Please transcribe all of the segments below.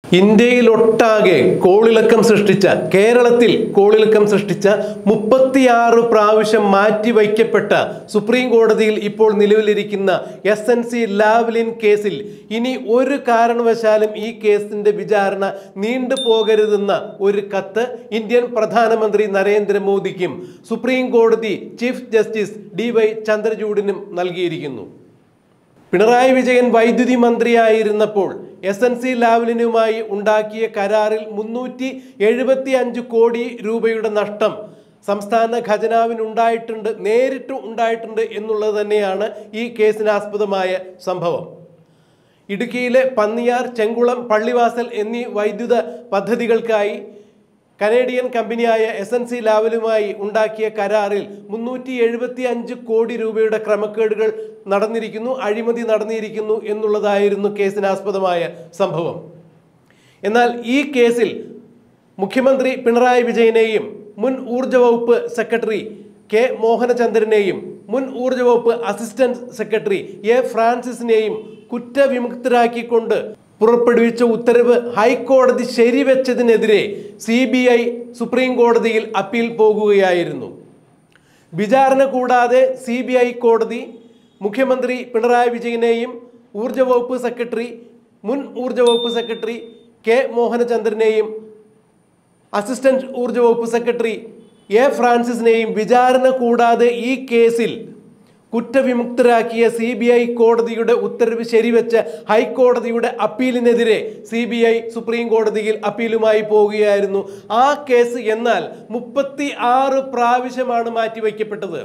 ഇന്ത്യയിലൊട്ടാകെ കോളിളക്കം സൃഷ്ടിച്ച കേരളത്തിൽ കോളിളക്കം സൃഷ്ടിച്ച മുപ്പത്തിയാറ് പ്രാവശ്യം മാറ്റിവയ്ക്കപ്പെട്ട സുപ്രീം കോടതിയിൽ ഇപ്പോൾ നിലവിലിരിക്കുന്ന എസ് എൻ സി ലാവ്ലിൻ കേസിൽ ഇനി ഒരു കാരണവശാലും ഈ കേസിന്റെ വിചാരണ നീണ്ടുപോകരുതെന്ന ഒരു കത്ത് ഇന്ത്യൻ പ്രധാനമന്ത്രി നരേന്ദ്രമോദിക്കും സുപ്രീം കോടതി ചീഫ് ജസ്റ്റിസ് ഡി വൈ ചന്ദ്രചൂഡിനും നൽകിയിരിക്കുന്നു പിണറായി വിജയൻ വൈദ്യുതി മന്ത്രിയായിരുന്നപ്പോൾ എസ് എൻ സി ലാവലിനുമായി ഉണ്ടാക്കിയ കരാറിൽ മുന്നൂറ്റി എഴുപത്തി അഞ്ച് കോടി രൂപയുടെ നഷ്ടം സംസ്ഥാന ഖജനാവിനുണ്ടായിട്ടുണ്ട് നേരിട്ട് ഉണ്ടായിട്ടുണ്ട് എന്നുള്ളത് തന്നെയാണ് ഈ കേസിനാസ്പദമായ സംഭവം ഇടുക്കിയിലെ പന്നിയാർ ചെങ്കുളം പള്ളിവാസൽ എന്നീ വൈദ്യുത പദ്ധതികൾക്കായി കനേഡിയൻ കമ്പനിയായ എസ് എൻ സി ലാവലുമായി ഉണ്ടാക്കിയ കരാറിൽ മുന്നൂറ്റി എഴുപത്തി അഞ്ച് കോടി രൂപയുടെ ക്രമക്കേടുകൾ നടന്നിരിക്കുന്നു അഴിമതി നടന്നിരിക്കുന്നു എന്നുള്ളതായിരുന്നു കേസിനാസ്പദമായ സംഭവം എന്നാൽ ഈ കേസിൽ മുഖ്യമന്ത്രി പിണറായി വിജയനെയും മുൻ ഊർജ വകുപ്പ് സെക്രട്ടറി കെ മോഹനചന്ദ്രനെയും മുൻ ഊർജ വകുപ്പ് അസിസ്റ്റന്റ് സെക്രട്ടറി എ ഫ്രാൻസിസിനെയും കുറ്റവിമുക്തരാക്കിക്കൊണ്ട് പുറപ്പെടുവിച്ച ഉത്തരവ് ഹൈക്കോടതി ശരിവെച്ചതിനെതിരെ സി ബി ഐ സുപ്രീം കോടതിയിൽ അപ്പീൽ പോകുകയായിരുന്നു വിചാരണ കൂടാതെ സി ബി ഐ കോടതി മുഖ്യമന്ത്രി പിണറായി വിജയനെയും ഊർജ വകുപ്പ് സെക്രട്ടറി മുൻ ഊർജ വകുപ്പ് സെക്രട്ടറി കെ മോഹനചന്ദ്രനെയും അസിസ്റ്റന്റ് ഊർജ വകുപ്പ് സെക്രട്ടറി എ ഫ്രാൻസിസിനെയും വിചാരണ കൂടാതെ ഈ കേസിൽ കുറ്റവിമുക്തരാക്കിയ സി ബി ഐ കോടതിയുടെ ഉത്തരവ് ശരിവെച്ച ഹൈക്കോടതിയുടെ അപ്പീലിനെതിരെ സി ബി ഐ സുപ്രീം കോടതിയിൽ അപ്പീലുമായി പോവുകയായിരുന്നു ആ കേസ് എന്നാൽ മുപ്പത്തി ആറ് പ്രാവശ്യമാണ് മാറ്റിവെക്കപ്പെട്ടത്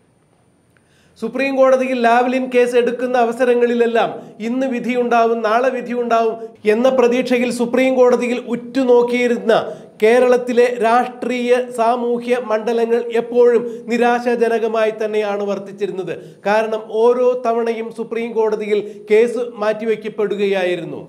സുപ്രീം കോടതിയിൽ ലാവ്ലിൻ കേസ് എടുക്കുന്ന അവസരങ്ങളിലെല്ലാം ഇന്ന് വിധിയുണ്ടാവും നാളെ വിധിയുണ്ടാവും എന്ന പ്രതീക്ഷയിൽ സുപ്രീം കോടതിയിൽ ഉറ്റുനോക്കിയിരുന്ന കേരളത്തിലെ രാഷ്ട്രീയ സാമൂഹ്യ മണ്ഡലങ്ങൾ എപ്പോഴും നിരാശാജനകമായി തന്നെയാണ് വർത്തിച്ചിരുന്നത് കാരണം ഓരോ തവണയും സുപ്രീം കോടതിയിൽ കേസ് മാറ്റിവെക്കപ്പെടുകയായിരുന്നു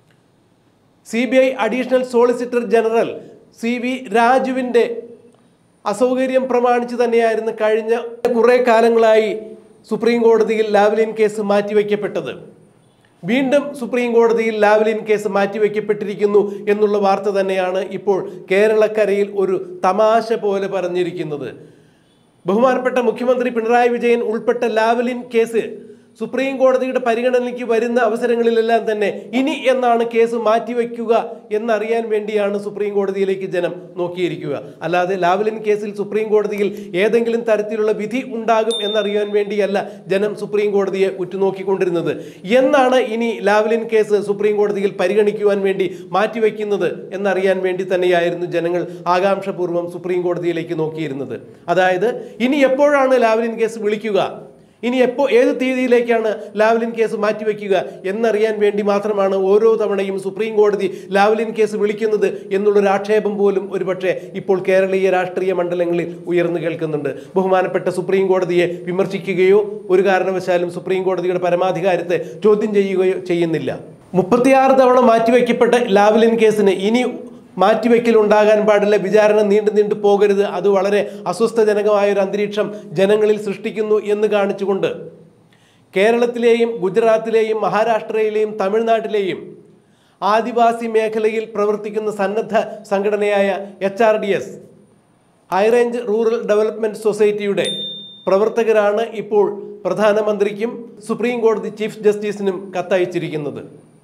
C B I additional solicitor general C V രാജുവിൻ്റെ അസൗകര്യം പ്രമാണിച്ച് തന്നെയായിരുന്നു കഴിഞ്ഞ കുറേ കാലങ്ങളായി സുപ്രീം കോടതിയിൽ ലാവ്ലിൻ കേസ് മാറ്റിവെക്കപ്പെട്ടത് വീണ്ടും സുപ്രീം കോടതിയിൽ ലാവ്ലിൻ കേസ് മാറ്റിവെക്കപ്പെട്ടിരിക്കുന്നു എന്നുള്ള വാർത്ത തന്നെയാണ് ഇപ്പോൾ കേരളക്കരയിൽ ഒരു തമാശ പോലെ പറഞ്ഞിരിക്കുന്നത് ബഹുമാനപ്പെട്ട മുഖ്യമന്ത്രി പിണറായി വിജയൻ ഉൾപ്പെട്ട ലാവ്ലിൻ കേസ് സുപ്രീം കോടതിയുടെ പരിഗണനയ്ക്ക് വരുന്ന അവസരങ്ങളിലെല്ലാം തന്നെ ഇനി എന്നാണ് കേസ് മാറ്റിവെക്കുക എന്നറിയാൻ വേണ്ടിയാണ് സുപ്രീം കോടതിയിലേക്ക് ജനം നോക്കിയിരിക്കുക അല്ലാതെ ലാവ്ലിൻ കേസിൽ സുപ്രീം കോടതിയിൽ ഏതെങ്കിലും തരത്തിലുള്ള വിധി ഉണ്ടാകും എന്നറിയാൻ വേണ്ടിയല്ല ജനം സുപ്രീം കോടതിയെ ഉറ്റുനോക്കിക്കൊണ്ടിരുന്നത് എന്നാണ് ഇനി ലാവ്ലിൻ കേസ് സുപ്രീം കോടതിയിൽ പരിഗണിക്കുവാൻ വേണ്ടി മാറ്റിവെക്കുന്നത് എന്നറിയാൻ വേണ്ടി തന്നെയായിരുന്നു ജനങ്ങൾ ആകാംക്ഷപൂർവ്വം സുപ്രീം കോടതിയിലേക്ക് നോക്കിയിരുന്നത് അതായത് ഇനി എപ്പോഴാണ് ലാവ്ലിൻ കേസ് വിളിക്കുക ഇനി എപ്പോൾ ഏത് തീയതിയിലേക്കാണ് ലാവ്ലിൻ കേസ് മാറ്റിവെക്കുക എന്നറിയാൻ വേണ്ടി മാത്രമാണ് ഓരോ തവണയും സുപ്രീം കോടതി ലാവ്ലിൻ കേസ് വിളിക്കുന്നത് എന്നുള്ളൊരു ആക്ഷേപം പോലും ഒരുപക്ഷെ ഇപ്പോൾ കേരളീയ രാഷ്ട്രീയ മണ്ഡലങ്ങളിൽ ഉയർന്നു കേൾക്കുന്നുണ്ട് ബഹുമാനപ്പെട്ട സുപ്രീം കോടതിയെ വിമർശിക്കുകയോ ഒരു കാരണവശാലും സുപ്രീം കോടതിയുടെ പരമാധികാരത്തെ ചോദ്യം ചെയ്യുകയോ ചെയ്യുന്നില്ല മുപ്പത്തിയാറ് തവണ മാറ്റിവെക്കപ്പെട്ട ലാവ്ലിൻ കേസിന് ഇനി മാറ്റിവെക്കൽ ഉണ്ടാകാൻ പാടില്ല വിചാരണ നീണ്ടു നീണ്ടു പോകരുത് അത് വളരെ അസ്വസ്ഥജനകമായ ഒരു അന്തരീക്ഷം ജനങ്ങളിൽ സൃഷ്ടിക്കുന്നു എന്ന് കാണിച്ചുകൊണ്ട് കേരളത്തിലെയും ഗുജറാത്തിലെയും മഹാരാഷ്ട്രയിലെയും തമിഴ്നാട്ടിലെയും ആദിവാസി മേഖലയിൽ പ്രവർത്തിക്കുന്ന സന്നദ്ധ സംഘടനയായ H R D S high range rural development സൊസൈറ്റിയുടെ പ്രവർത്തകരാണ് ഇപ്പോൾ പ്രധാനമന്ത്രിക്കും സുപ്രീം കോടതി ചീഫ് ജസ്റ്റിസിനും കത്തയച്ചിരിക്കുന്നത്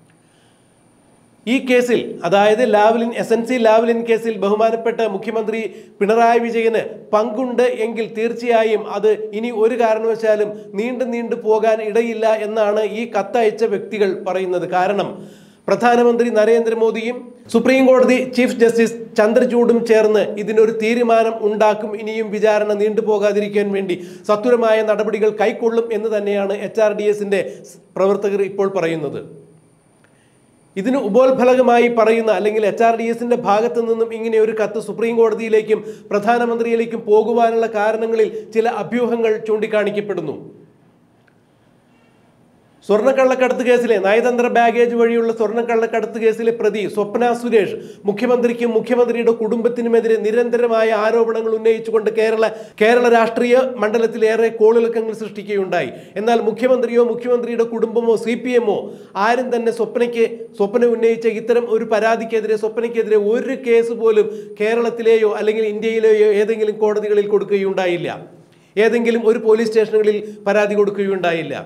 ഈ കേസിൽ അതായത് Lavalin S N C Lavalin കേസിൽ ബഹുമാനപ്പെട്ട മുഖ്യമന്ത്രി പിണറായി വിജയന് പങ്കുണ്ട് എങ്കിൽ തീർച്ചയായും അത് ഇനി ഒരു കാരണവശാലും നീണ്ടു നീണ്ടു പോകാൻ ഇടയില്ല എന്നാണ് ഈ കത്തയച്ച വ്യക്തികൾ പറയുന്നത് കാരണം പ്രധാനമന്ത്രി നരേന്ദ്രമോദിയും സുപ്രീം കോടതി ചീഫ് ജസ്റ്റിസ് ചന്ദ്രചൂഡും ചേർന്ന് ഇതിനൊരു തീരുമാനം ഉണ്ടാക്കും ഇനിയും വിചാരണ നീണ്ടുപോകാതിരിക്കാൻ വേണ്ടി സത്വരമായ നടപടികൾ കൈക്കൊള്ളും എന്ന് തന്നെയാണ് എച്ച് ആർ ഡി എസിൻ്റെ പ്രവർത്തകർ ഇപ്പോൾ പറയുന്നത് ഇതിന് ഉപോത്ഫലകമായി പറയുന്ന അല്ലെങ്കിൽ എച്ച് ആർ ഡി എസിന്റെ ഭാഗത്തു നിന്നും ഇങ്ങനെ ഒരു കത്ത് സുപ്രീം കോടതിയിലേക്കും പ്രധാനമന്ത്രിയിലേക്കും പോകുവാനുള്ള കാരണങ്ങളിൽ ചില അഭ്യൂഹങ്ങൾ ചൂണ്ടിക്കാണിക്കപ്പെടുന്നു സ്വർണ്ണക്കള്ളക്കടത്ത് കേസിലെ നയതന്ത്ര ബാഗേജ് വഴിയുള്ള സ്വർണ്ണക്കള്ളക്കടത്ത് കേസിലെ പ്രതി സ്വപ്ന സുരേഷ് മുഖ്യമന്ത്രിക്കും മുഖ്യമന്ത്രിയുടെ കുടുംബത്തിനുമെതിരെ നിരന്തരമായ ആരോപണങ്ങൾ ഉന്നയിച്ചുകൊണ്ട് കേരള കേരള രാഷ്ട്രീയ മണ്ഡലത്തിലേറെ കോളിളക്കങ്ങൾ സൃഷ്ടിക്കുകയുണ്ടായി എന്നാൽ മുഖ്യമന്ത്രിയോ മുഖ്യമന്ത്രിയുടെ കുടുംബമോ സി പി എമ്മോ ആരും തന്നെ സ്വപ്നയ്ക്ക് സ്വപ്ന ഉന്നയിച്ച ഇത്തരം ഒരു പരാതിക്കെതിരെ സ്വപ്നയ്ക്കെതിരെ ഒരു കേസ് പോലും കേരളത്തിലെയോ അല്ലെങ്കിൽ ഇന്ത്യയിലെയോ ഏതെങ്കിലും കോടതികളിൽ കൊടുക്കുകയുണ്ടായില്ല ഏതെങ്കിലും ഒരു പോലീസ് സ്റ്റേഷനുകളിൽ പരാതി കൊടുക്കുകയുണ്ടായില്ല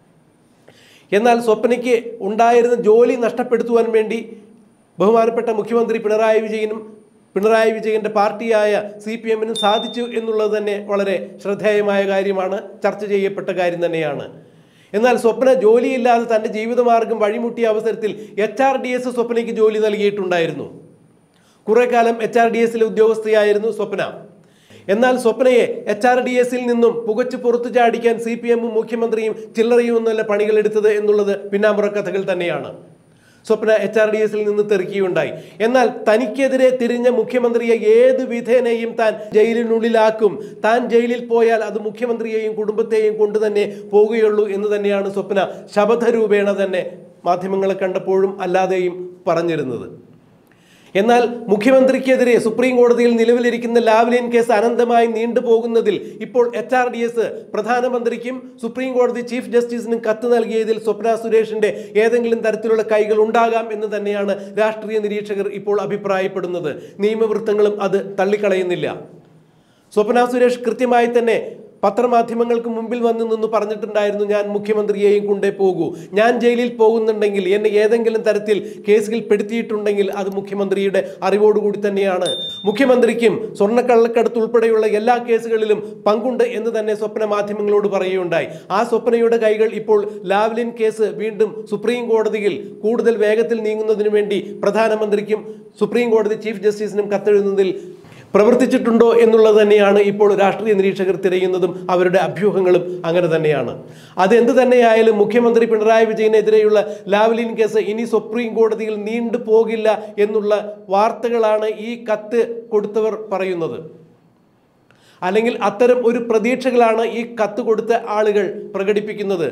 എന്നാൽ സ്വപ്നയ്ക്ക് ഉണ്ടായിരുന്ന ജോലി നഷ്ടപ്പെടുത്തുവാൻ വേണ്ടി ബഹുമാനപ്പെട്ട മുഖ്യമന്ത്രി പിണറായി വിജയനും പിണറായി വിജയന്റെ പാർട്ടിയായ സി പി എമ്മിനും സാധിച്ചു എന്നുള്ളത് തന്നെ വളരെ ശ്രദ്ധേയമായ കാര്യമാണ് ചർച്ച ചെയ്യപ്പെട്ട കാര്യം തന്നെയാണ് എന്നാൽ സ്വപ്ന ജോലിയില്ലാതെ തൻ്റെ ജീവിതമാർഗം വഴിമുട്ടിയ അവസരത്തിൽ എച്ച് ആർ ഡി എസ് സ്വപ്നയ്ക്ക് ജോലി നൽകിയിട്ടുണ്ടായിരുന്നു കുറെ കാലം എച്ച് ആർ ഡി എസിലെ ഉദ്യോഗസ്ഥയായിരുന്നു സ്വപ്ന എന്നാൽ സ്വപ്നയെ എച്ച് ആർ ഡി എസിൽ നിന്നും പുകച്ചു പുറത്തു ചാടിക്കാൻ സി പി എമ്മും മുഖ്യമന്ത്രിയും ചില്ലറയും ഒന്നല്ല പണികൾ എടുത്തത് എന്നുള്ളത് പിന്നാമ്പുറ കഥകൾ തന്നെയാണ് സ്വപ്ന എച്ച് ആർ ഡി എസിൽ നിന്ന് തെറിക്കുകയുണ്ടായി എന്നാൽ തനിക്കെതിരെ തിരിഞ്ഞ മുഖ്യമന്ത്രിയെ ഏത് വിധേനയും താൻ ജയിലിനുള്ളിലാക്കും താൻ ജയിലിൽ പോയാൽ അത് മുഖ്യമന്ത്രിയെയും കുടുംബത്തെയും കൊണ്ട് തന്നെ പോവുകയുള്ളൂ എന്ന് തന്നെയാണ് സ്വപ്ന ശബദരൂപേണ തന്നെ മാധ്യമങ്ങളെ കണ്ടപ്പോഴും അല്ലാതെയും പറഞ്ഞിരുന്നത് എന്നാൽ മുഖ്യമന്ത്രിക്കെതിരെ സുപ്രീം കോടതിയിൽ നിലവിലിരിക്കുന്ന ലാവ്ലിൻ കേസ് അനന്തമായി നീണ്ടുപോകുന്നതിൽ ഇപ്പോൾ എച്ച് ആർ ഡി എസ് പ്രധാനമന്ത്രിക്കും സുപ്രീം കോടതി ചീഫ് ജസ്റ്റിസിനും കത്ത് നൽകിയതിൽ സ്വപ്ന സുരേഷിന്റെ ഏതെങ്കിലും തരത്തിലുള്ള കൈകൾ ഉണ്ടാകാം എന്ന് തന്നെയാണ് രാഷ്ട്രീയ നിരീക്ഷകർ ഇപ്പോൾ അഭിപ്രായപ്പെടുന്നത് നിയമവൃത്തങ്ങളും അത് തള്ളിക്കളയുന്നില്ല സ്വപ്ന സുരേഷ് കൃത്യമായി തന്നെ പത്രമാധ്യമങ്ങൾക്ക് മുമ്പിൽ വന്ന് നിന്ന് പറഞ്ഞിട്ടുണ്ടായിരുന്നു ഞാൻ മുഖ്യമന്ത്രിയെയും കൊണ്ടേ പോകൂ ഞാൻ ജയിലിൽ പോകുന്നുണ്ടെങ്കിൽ എന്നെ ഏതെങ്കിലും തരത്തിൽ കേസിൽ പെടുത്തിയിട്ടുണ്ടെങ്കിൽ അത് മുഖ്യമന്ത്രിയുടെ അറിവോടുകൂടി തന്നെയാണ് മുഖ്യമന്ത്രിക്കും സ്വർണ്ണക്കള്ളക്കടത്ത് ഉൾപ്പെടെയുള്ള എല്ലാ കേസുകളിലും പങ്കുണ്ട് എന്ന് തന്നെ സ്വപ്ന മാധ്യമങ്ങളോട് പറയുകയുണ്ടായി ആ സ്വപ്നയുടെ കൈകൾ ഇപ്പോൾ ലാവ്ലിൻ കേസ് വീണ്ടും സുപ്രീം കോടതിയിൽ കൂടുതൽ വേഗത്തിൽ നീങ്ങുന്നതിന് വേണ്ടി പ്രധാനമന്ത്രിക്കും സുപ്രീം കോടതി ചീഫ് ജസ്റ്റിസിനും കത്തെഴുതുന്നതിൽ പ്രവർത്തിച്ചിട്ടുണ്ടോ എന്നുള്ളത് തന്നെയാണ് ഇപ്പോൾ രാഷ്ട്രീയ നിരീക്ഷകർ തിരയുന്നതും അവരുടെ അഭ്യൂഹങ്ങളും അങ്ങനെ തന്നെയാണ് അതെന്ത് തന്നെയായാലും മുഖ്യമന്ത്രി പിണറായി വിജയനെതിരെയുള്ള ലാവ്ലിൻ കേസ് ഇനി സുപ്രീം കോടതിയിൽ നീണ്ടു പോകില്ല എന്നുള്ള വാർത്തകളാണ് ഈ കത്ത് കൊടുത്തവർ പറയുന്നത് അല്ലെങ്കിൽ അത്തരം ഒരു പ്രതീക്ഷകളാണ് ഈ കത്ത് കൊടുത്ത ആളുകൾ പ്രകടിപ്പിക്കുന്നത്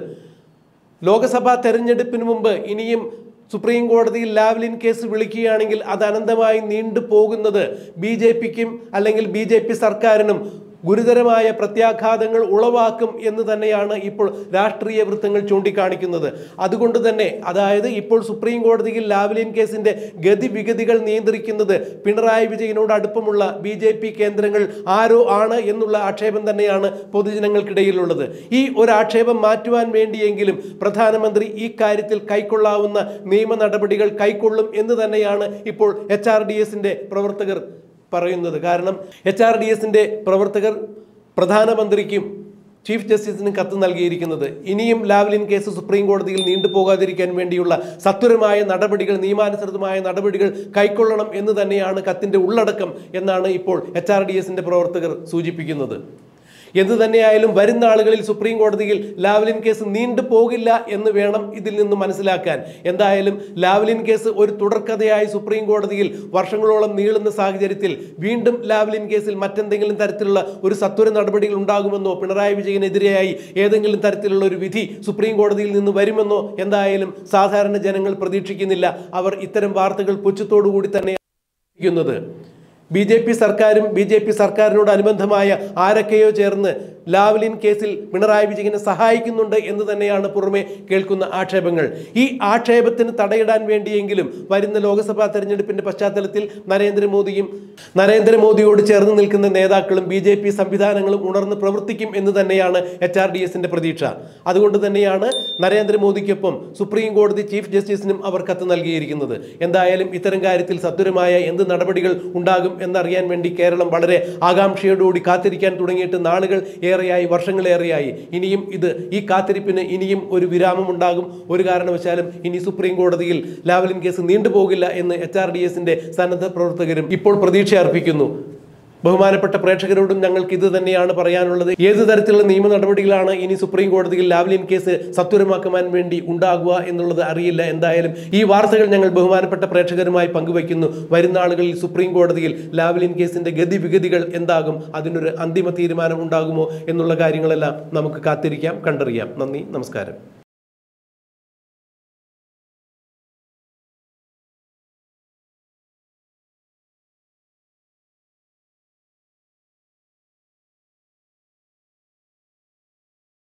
ലോക്സഭാ തെരഞ്ഞെടുപ്പിന് മുമ്പ് ഇനിയും സുപ്രീം കോടതിയിൽ ലാവ്ലിൻ കേസ് വിളിക്കുകയാണെങ്കിൽ അത് അനന്തമായി നീണ്ടു പോകുന്നത് ബി ജെ പിക്കും അല്ലെങ്കിൽ ബി ജെ പി സർക്കാരിനും ഗുരുതരമായ പ്രത്യാഘാതങ്ങൾ ഉളവാക്കും എന്ന് തന്നെയാണ് ഇപ്പോൾ രാഷ്ട്രീയ വൃത്തങ്ങൾ ചൂണ്ടിക്കാണിക്കുന്നത് അതുകൊണ്ട് തന്നെ അതായത് ഇപ്പോൾ സുപ്രീം കോടതിയിൽ ലാവ്ലിൻ കേസിന്റെ ഗതിവിഗതികൾ നിയന്ത്രിക്കുന്നത് പിണറായി വിജയനോട് അടുപ്പമുള്ള ബി ജെ പി കേന്ദ്രങ്ങൾ ആരോ ആണ് എന്നുള്ള ആക്ഷേപം തന്നെയാണ് പൊതുജനങ്ങൾക്കിടയിലുള്ളത് ഈ ഒരു ആക്ഷേപം മാറ്റുവാൻ വേണ്ടിയെങ്കിലും പ്രധാനമന്ത്രി ഈ കാര്യത്തിൽ കൈക്കൊള്ളാവുന്ന നിയമ നടപടികൾ കൈക്കൊള്ളും എന്ന് തന്നെയാണ് ഇപ്പോൾ എച്ച് ആർ ഡി എസിന്റെ പ്രവർത്തകർ പറയുന്നത് കാരണം എച്ച് ആർ ഡി എസിന്റെ പ്രവർത്തകർ പ്രധാനമന്ത്രിക്കും ചീഫ് ജസ്റ്റിസിനും കത്ത് നൽകിയിരിക്കുന്നത് ഇനിയും ലാവ്ലിൻ കേസ് സുപ്രീം കോടതിയിൽ നീണ്ടുപോകാതിരിക്കാൻ വേണ്ടിയുള്ള സത്വരമായ നടപടികൾ നിയമാനുസൃതമായ നടപടികൾ കൈക്കൊള്ളണം എന്ന് തന്നെയാണ് കത്തിന്റെ ഉള്ളടക്കം എന്നാണ് ഇപ്പോൾ എച്ച് ആർ ഡി എസിന്റെ പ്രവർത്തകർ സൂചിപ്പിക്കുന്നത് എന്തു തന്നെയായാലും വരുന്ന ആളുകളിൽ സുപ്രീം കോടതിയിൽ ലാവ്ലിൻ കേസ് നീണ്ടു പോകില്ല എന്ന് വേണം ഇതിൽ നിന്ന് മനസ്സിലാക്കാൻ എന്തായാലും ലാവ്ലിൻ കേസ് ഒരു തുടർക്കഥയായി സുപ്രീം കോടതിയിൽ വർഷങ്ങളോളം നീളുന്ന സാഹചര്യത്തിൽ വീണ്ടും ലാവ്ലിൻ കേസിൽ മറ്റെന്തെങ്കിലും തരത്തിലുള്ള ഒരു സത്വര നടപടികൾ ഉണ്ടാകുമെന്നോ പിണറായി വിജയനെതിരെയായി ഏതെങ്കിലും തരത്തിലുള്ള ഒരു വിധി സുപ്രീം കോടതിയിൽ നിന്ന് വരുമെന്നോ എന്തായാലും സാധാരണ ജനങ്ങൾ പ്രതീക്ഷിക്കുന്നില്ല അവർ ഇത്തരം വാർത്തകൾ പുച്ഛത്തോടു തന്നെ ക്കുന്നത് ബി ജെ പി സർക്കാരും ബി ജെ പി സർക്കാരിനോട് അനുബന്ധമായ ആരൊക്കെയോ ചേർന്ന് ലാവ്ലിൻ കേസിൽ പിണറായി വിജയനെ സഹായിക്കുന്നുണ്ട് എന്ന് തന്നെയാണ് പുറമെ കേൾക്കുന്ന ആക്ഷേപങ്ങൾ ഈ ആക്ഷേപത്തിന് തടയിടാൻ വേണ്ടിയെങ്കിലും വരുന്ന ലോക്സഭാ തെരഞ്ഞെടുപ്പിന്റെ പശ്ചാത്തലത്തിൽ നരേന്ദ്രമോദിയും നരേന്ദ്രമോദിയോട് ചേർന്ന് നിൽക്കുന്ന നേതാക്കളും ബി ജെ പി സംവിധാനങ്ങളും ഉണർന്ന് പ്രവർത്തിക്കും എന്ന് തന്നെയാണ് എച്ച് ആർ ഡി എസിന്റെ പ്രതീക്ഷ അതുകൊണ്ട് തന്നെയാണ് നരേന്ദ്രമോദിക്കൊപ്പം സുപ്രീം കോടതി ചീഫ് ജസ്റ്റിസിനും അവർ കത്ത് നൽകിയിരിക്കുന്നത് എന്തായാലും ഇത്തരം കാര്യത്തിൽ സത്വരമായ എന്ത് നടപടികൾ ഉണ്ടാകും എന്നറിയാൻ വേണ്ടി കേരളം വളരെ ആകാംക്ഷയോടുകൂടി കാത്തിരിക്കാൻ തുടങ്ങിയിട്ട് നാളുകൾ ഏറെയായി വർഷങ്ങളേറെയായി ഇനിയും ഇത് ഈ കാത്തിരിപ്പിന് ഇനിയും ഒരു വിരാമം ഉണ്ടാകും ഒരു കാരണവശാലും ഇനി സുപ്രീം കോടതിയിൽ ലാവലിൻ കേസ് നീണ്ടുപോകില്ല എന്ന് എച്ച് ആർ ഡി എസിന്റെ സന്നദ്ധ പ്രവർത്തകരും ഇപ്പോൾ പ്രതീക്ഷ അർപ്പിക്കുന്നു ബഹുമാനപ്പെട്ട പ്രേക്ഷകരോടും ഞങ്ങൾക്ക് ഇത് തന്നെയാണ് പറയാനുള്ളത് ഏത് തരത്തിലുള്ള നിയമ നടപടികളാണ് ഇനി സുപ്രീം കോടതിയിൽ ലാവ്ലിൻ കേസ് സത്വരമാക്കുവാൻ വേണ്ടി ഉണ്ടാകുക എന്നുള്ളത് അറിയില്ല എന്തായാലും ഈ വാർത്തകൾ ഞങ്ങൾ ബഹുമാനപ്പെട്ട പ്രേക്ഷകരുമായി പങ്കുവയ്ക്കുന്നു വരുന്ന ആളുകളിൽ സുപ്രീം കോടതിയിൽ ലാവ്ലിൻ കേസിന്റെ ഗതിവിഗതികൾ എന്താകും അതിനൊരു അന്തിമ തീരുമാനം ഉണ്ടാകുമോ എന്നുള്ള കാര്യങ്ങളെല്ലാം നമുക്ക് കാത്തിരിക്കാം കണ്ടറിയാം നന്ദി നമസ്കാരം